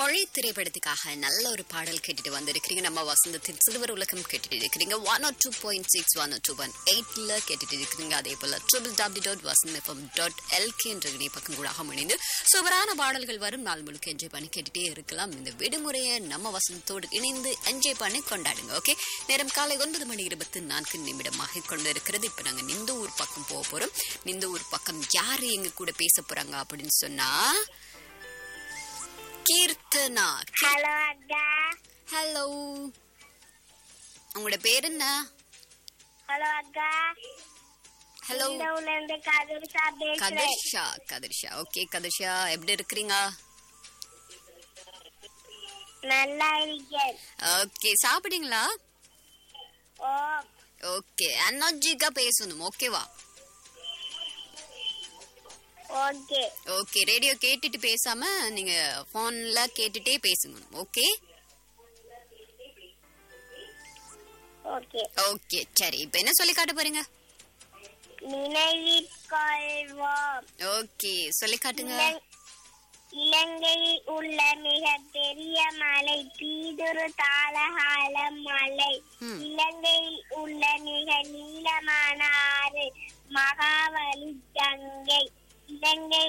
மொழி திரைப்படத்துக்காக நல்ல ஒரு பாடல் கேட்டுட்டு வந்திருக்கிறீங்க நம்ம வசந்தத்தின் சிறுவர் உலகம் கேட்டுட்டு இருக்கிறீங்க one or two point six one two one எயிட்ல கேட்டுட்டு இருக்கிறீங்க அதே போல triple W dot Vasanth FM dot LK என்ற இணைய பக்கம் கூட இணைந்து சுவரான பாடல்கள் வரும் நாள் முழுக்க என்ஜாய் பண்ணி கேட்டுட்டே இருக்கலாம் இந்த விடுமுறையை நம்ம வசந்தத்தோடு இணைந்து என்ஜாய் பண்ணி கொண்டாடுங்க ஓகே நேரம் காலை ஒன்பது மணி இருபத்தி நான்கு நிமிடமாக கொண்டு இருக்கிறது இப்ப நாங்க நிந்த ஊர் பக்கம் போக போறோம் நிந்த ஊர் பக்கம் யாரு எங்க கூட பேச போறாங்க அப்படின்னு சொன்னா கீர்த்தனா ஹலோ அக்கா ஹலோ உங்களோட பேர் என்ன ஹலோ அக்கா ஹலோ இந்த ஊர்ல இருந்து கதிர்ஷா பேசுறேன் கதிர்ஷா கதிர்ஷா ஓகே கதிர்ஷா எப்படி இருக்கிறீங்க நல்லா இருக்கேன் ஓகே சாப்பிட்டீங்களா ஓ ஓகே எனர்ஜிக்கா பேசணும் ஓகேவா ஓகே ஓகே ரேடியோ கேட்டுட்டு பேசாம நீங்க போன்ல கேட்டுட்டே பேசுங்க ஓகே ஓகே ஓகே சரி இப்போ என்ன சொல்லி காட்ட போறீங்க நினைவில் கொள்வோம் ஓகே சொல்லி காட்டுங்க இலங்- இலங்கையில் உள்ள மிக பெரிய மலை பீதுரு தாளகால மலை ம். இலங்கையில் உள்ள மிக நீளமான ஆறு மகாவலி கங்கை இலங்கை